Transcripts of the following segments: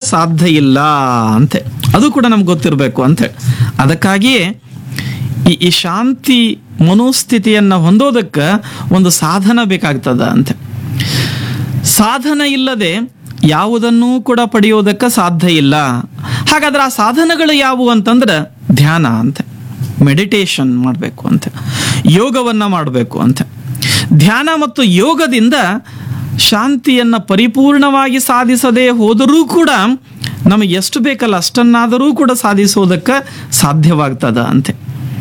ಸಾಧ್ಯ ಇಲ್ಲ ಅಂತೆ ಅದು ಕೂಡ ನಮ್ಗೆ ಗೊತ್ತಿರಬೇಕು ಅಂತೆ ಅದಕ್ಕಾಗಿಯೇ ಈ ಈ ಶಾಂತಿ ಮನೋಸ್ಥಿತಿಯನ್ನು ಹೊಂದೋದಕ್ಕೆ ಒಂದು ಸಾಧನ ಬೇಕಾಗ್ತದ ಅಂತೆ ಸಾಧನ ಇಲ್ಲದೆ ಯಾವುದನ್ನೂ ಕೂಡ ಪಡೆಯೋದಕ್ಕೆ ಸಾಧ್ಯ ಇಲ್ಲ ಹಾಗಾದ್ರೆ ಆ ಸಾಧನಗಳು ಯಾವುವು ಅಂತಂದ್ರೆ ಧ್ಯಾನ ಅಂತೆ ಮೆಡಿಟೇಷನ್ ಮಾಡಬೇಕು ಅಂತೆ ಯೋಗವನ್ನ ಮಾಡಬೇಕು ಅಂತೆ ಧ್ಯಾನ ಮತ್ತು ಯೋಗದಿಂದ ಶಾಂತಿಯನ್ನು ಪರಿಪೂರ್ಣವಾಗಿ ಸಾಧಿಸದೆ ಹೋದರೂ ಕೂಡ ನಮಗೆ ಎಷ್ಟು ಬೇಕಲ್ಲ ಅಷ್ಟನ್ನಾದರೂ ಕೂಡ ಸಾಧಿಸೋದಕ್ಕೆ ಸಾಧ್ಯವಾಗ್ತದ ಅಂತೆ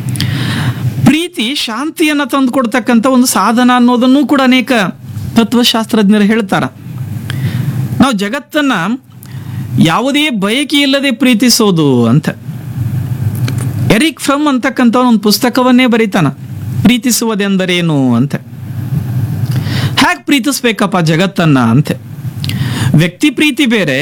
ಪ್ರೀತಿ ಶಾಂತಿಯನ್ನು ತಂದು ಕೊಡ್ತಕ್ಕಂಥ ಒಂದು ಸಾಧನ ಅನ್ನೋದನ್ನು ಕೂಡ ಅನೇಕ ತತ್ವಶಾಸ್ತ್ರಜ್ಞರು ಹೇಳ್ತಾರ ನಾವು ಜಗತ್ತನ್ನ ಯಾವುದೇ ಬಯಕೆ ಇಲ್ಲದೆ ಪ್ರೀತಿಸೋದು ಅಂತ ಎರಿಕ್ ಫ್ರಮ್ ಅಂತಕ್ಕಂಥ ಒಂದು ಪುಸ್ತಕವನ್ನೇ ಬರೀತಾನ ಪ್ರೀತಿಸುವುದೆಂದರೇನು ಅಂತ ಹ್ಯಾಕ್ ಪ್ರೀತಿಸ್ಬೇಕಪ್ಪ ಜಗತ್ತನ್ನ ಅಂತೆ ವ್ಯಕ್ತಿ ಪ್ರೀತಿ ಬೇರೆ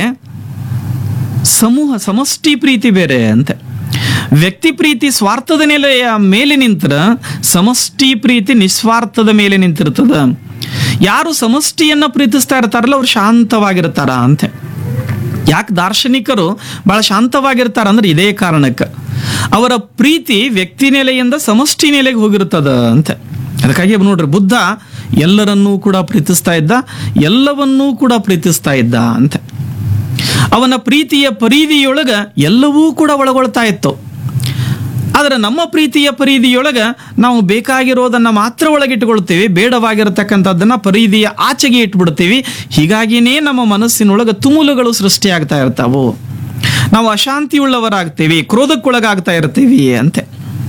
ಸಮೂಹ ಸಮಷ್ಟಿ ಪ್ರೀತಿ ಬೇರೆ ಅಂತೆ ವ್ಯಕ್ತಿ ಪ್ರೀತಿ ಸ್ವಾರ್ಥದ ನೆಲೆಯ ಮೇಲೆ ನಿಂತರ ಸಮಷ್ಟಿ ಪ್ರೀತಿ ನಿಸ್ವಾರ್ಥದ ಮೇಲೆ ನಿಂತಿರ್ತದ ಯಾರು ಸಮಷ್ಟಿಯನ್ನ ಪ್ರೀತಿಸ್ತಾ ಇರ್ತಾರಲ್ಲ ಅವ್ರು ಶಾಂತವಾಗಿರ್ತಾರ ಅಂತೆ ಯಾಕೆ ದಾರ್ಶನಿಕರು ಬಹಳ ಶಾಂತವಾಗಿರ್ತಾರ ಅಂದ್ರೆ ಇದೇ ಕಾರಣಕ್ಕೆ ಅವರ ಪ್ರೀತಿ ವ್ಯಕ್ತಿ ನೆಲೆಯಿಂದ ಸಮಷ್ಟಿ ನೆಲೆಗೆ ಹೋಗಿರ್ತದ ಅಂತೆ ಅದಕ್ಕಾಗಿ ನೋಡ್ರಿ ಬುದ್ಧ ಎಲ್ಲರನ್ನೂ ಕೂಡ ಪ್ರೀತಿಸ್ತಾ ಇದ್ದ ಎಲ್ಲವನ್ನೂ ಕೂಡ ಪ್ರೀತಿಸ್ತಾ ಇದ್ದ ಅಂತೆ ಅವನ ಪ್ರೀತಿಯ ಪರಿಧಿಯೊಳಗ ಎಲ್ಲವೂ ಕೂಡ ಒಳಗೊಳ್ತಾ ಇತ್ತು ಆದರೆ ನಮ್ಮ ಪ್ರೀತಿಯ ಪರಿಧಿಯೊಳಗ ನಾವು ಬೇಕಾಗಿರೋದನ್ನ ಮಾತ್ರ ಒಳಗಿಟ್ಟುಕೊಳ್ತೀವಿ ಬೇಡವಾಗಿರತಕ್ಕಂಥದ್ದನ್ನ ಪರಿಧಿಯ ಆಚೆಗೆ ಇಟ್ಬಿಡ್ತೀವಿ ಹೀಗಾಗಿನೇ ನಮ್ಮ ಮನಸ್ಸಿನೊಳಗ ತುಮುಲುಗಳು ಸೃಷ್ಟಿಯಾಗ್ತಾ ಇರ್ತಾವು ನಾವು ಅಶಾಂತಿಯುಳ್ಳವರಾಗ್ತೀವಿ ಕ್ರೋಧಕ್ಕೊಳಗಾಗ್ತಾ ಇರ್ತೀವಿ ಅಂತೆ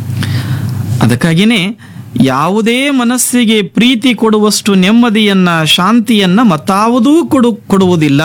ಅದಕ್ಕಾಗಿನೇ ಯಾವುದೇ ಮನಸ್ಸಿಗೆ ಪ್ರೀತಿ ಕೊಡುವಷ್ಟು ನೆಮ್ಮದಿಯನ್ನ ಶಾಂತಿಯನ್ನ ಮತ್ತಾವುದೂ ಕೊಡು ಕೊಡುವುದಿಲ್ಲ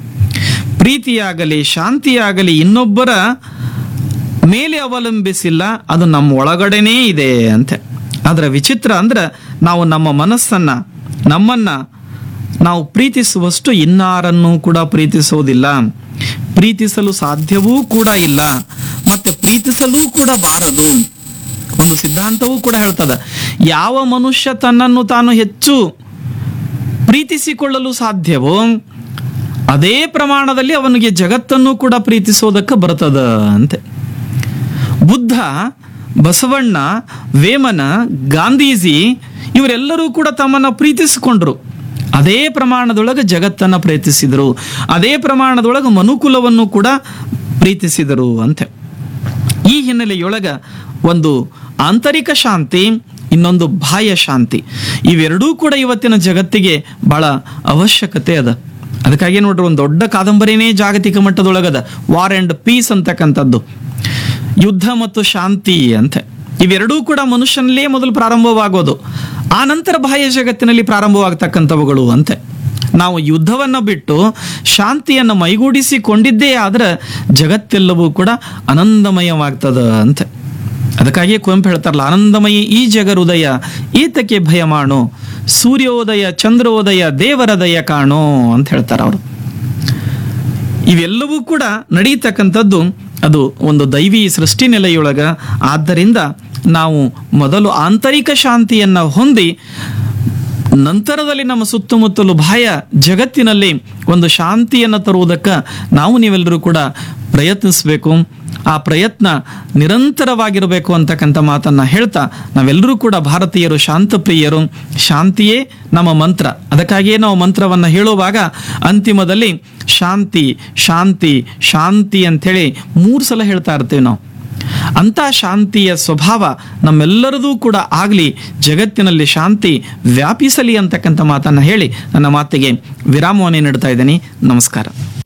ಪ್ರೀತಿಯಾಗಲಿ ಶಾಂತಿಯಾಗಲಿ ಇನ್ನೊಬ್ಬರ ಮೇಲೆ ಅವಲಂಬಿಸಿಲ್ಲ ಅದು ನಮ್ಮ ಒಳಗಡೆನೇ ಇದೆ ಅಂತೆ ಅದರ ವಿಚಿತ್ರ ಅಂದ್ರೆ ನಾವು ನಮ್ಮ ಮನಸ್ಸನ್ನ ನಮ್ಮನ್ನ ನಾವು ಪ್ರೀತಿಸುವಷ್ಟು ಇನ್ನಾರನ್ನೂ ಕೂಡ ಪ್ರೀತಿಸೋದಿಲ್ಲ ಪ್ರೀತಿಸಲು ಸಾಧ್ಯವೂ ಕೂಡ ಇಲ್ಲ ಮತ್ತೆ ಪ್ರೀತಿಸಲೂ ಕೂಡ ಬಾರದು ಒಂದು ಸಿದ್ಧಾಂತವೂ ಕೂಡ ಹೇಳ್ತದ ಯಾವ ಮನುಷ್ಯ ತನ್ನನ್ನು ತಾನು ಹೆಚ್ಚು ಪ್ರೀತಿಸಿಕೊಳ್ಳಲು ಸಾಧ್ಯವೋ ಅದೇ ಪ್ರಮಾಣದಲ್ಲಿ ಅವನಿಗೆ ಜಗತ್ತನ್ನು ಕೂಡ ಪ್ರೀತಿಸೋದಕ್ಕೆ ಬರ್ತದ ಅಂತೆ ಬುದ್ಧ ಬಸವಣ್ಣ ವೇಮನ ಗಾಂಧೀಜಿ ಇವರೆಲ್ಲರೂ ಕೂಡ ತಮ್ಮನ್ನ ಪ್ರೀತಿಸಿಕೊಂಡ್ರು ಅದೇ ಪ್ರಮಾಣದೊಳಗೆ ಜಗತ್ತನ್ನ ಪ್ರೀತಿಸಿದರು ಅದೇ ಪ್ರಮಾಣದೊಳಗೆ ಮನುಕುಲವನ್ನು ಕೂಡ ಪ್ರೀತಿಸಿದರು ಅಂತೆ ಈ ಹಿನ್ನೆಲೆಯೊಳಗ ಒಂದು ಆಂತರಿಕ ಶಾಂತಿ ಇನ್ನೊಂದು ಬಾಹ್ಯ ಶಾಂತಿ ಇವೆರಡೂ ಕೂಡ ಇವತ್ತಿನ ಜಗತ್ತಿಗೆ ಬಹಳ ಅವಶ್ಯಕತೆ ಅದ ಅದಕ್ಕಾಗಿ ನೋಡ್ರಿ ಒಂದು ದೊಡ್ಡ ಕಾದಂಬರಿನೇ ಜಾಗತಿಕ ಮಟ್ಟದೊಳಗದ ವಾರ್ ಅಂಡ್ ಪೀಸ್ ಅಂತಕ್ಕಂಥದ್ದು ಯುದ್ಧ ಮತ್ತು ಶಾಂತಿ ಅಂತೆ ಇವೆರಡೂ ಕೂಡ ಮನುಷ್ಯನಲ್ಲೇ ಮೊದಲು ಪ್ರಾರಂಭವಾಗೋದು ಆ ನಂತರ ಬಾಹ್ಯ ಜಗತ್ತಿನಲ್ಲಿ ಪ್ರಾರಂಭವಾಗ್ತಕ್ಕಂಥವುಗಳು ಅಂತೆ ನಾವು ಯುದ್ಧವನ್ನು ಬಿಟ್ಟು ಶಾಂತಿಯನ್ನು ಮೈಗೂಡಿಸಿಕೊಂಡಿದ್ದೇ ಆದ್ರೆ ಜಗತ್ತೆಲ್ಲವೂ ಕೂಡ ಆನಂದಮಯವಾಗ್ತದ ಅಂತೆ ಅದಕ್ಕಾಗಿ ಕುವೆಂಪು ಹೇಳ್ತಾರಲ್ಲ ಆನಂದಮಯಿ ಈ ಜಗರುದಯ ಈತಕ್ಕೆ ಭಯ ಮಾಡು ಸೂರ್ಯೋದಯ ಚಂದ್ರೋದಯ ದೇವರ ದಯ ಕಾಣೋ ಅಂತ ಹೇಳ್ತಾರೆ ಅವರು ಇವೆಲ್ಲವೂ ಕೂಡ ನಡೀತಕ್ಕಂಥದ್ದು ಅದು ಒಂದು ದೈವಿ ಸೃಷ್ಟಿ ನೆಲೆಯೊಳಗ ಆದ್ದರಿಂದ ನಾವು ಮೊದಲು ಆಂತರಿಕ ಶಾಂತಿಯನ್ನ ಹೊಂದಿ ನಂತರದಲ್ಲಿ ನಮ್ಮ ಸುತ್ತಮುತ್ತಲು ಬಾಹ್ಯ ಜಗತ್ತಿನಲ್ಲಿ ಒಂದು ಶಾಂತಿಯನ್ನು ತರುವುದಕ್ಕೆ ನಾವು ನೀವೆಲ್ಲರೂ ಕೂಡ ಪ್ರಯತ್ನಿಸಬೇಕು ಆ ಪ್ರಯತ್ನ ನಿರಂತರವಾಗಿರಬೇಕು ಅಂತಕ್ಕಂಥ ಮಾತನ್ನ ಹೇಳ್ತಾ ನಾವೆಲ್ಲರೂ ಕೂಡ ಭಾರತೀಯರು ಶಾಂತಪ್ರಿಯರು ಶಾಂತಿಯೇ ನಮ್ಮ ಮಂತ್ರ ಅದಕ್ಕಾಗಿಯೇ ನಾವು ಮಂತ್ರವನ್ನು ಹೇಳುವಾಗ ಅಂತಿಮದಲ್ಲಿ ಶಾಂತಿ ಶಾಂತಿ ಶಾಂತಿ ಅಂಥೇಳಿ ಮೂರು ಸಲ ಹೇಳ್ತಾ ಇರ್ತೀವಿ ನಾವು ಅಂಥ ಶಾಂತಿಯ ಸ್ವಭಾವ ನಮ್ಮೆಲ್ಲರದೂ ಕೂಡ ಆಗಲಿ ಜಗತ್ತಿನಲ್ಲಿ ಶಾಂತಿ ವ್ಯಾಪಿಸಲಿ ಅಂತಕ್ಕಂಥ ಮಾತನ್ನು ಹೇಳಿ ನನ್ನ ಮಾತಿಗೆ ವಿರಾಮವನ್ನೇ ನೀಡ್ತಾ ಇದ್ದೀನಿ ನಮಸ್ಕಾರ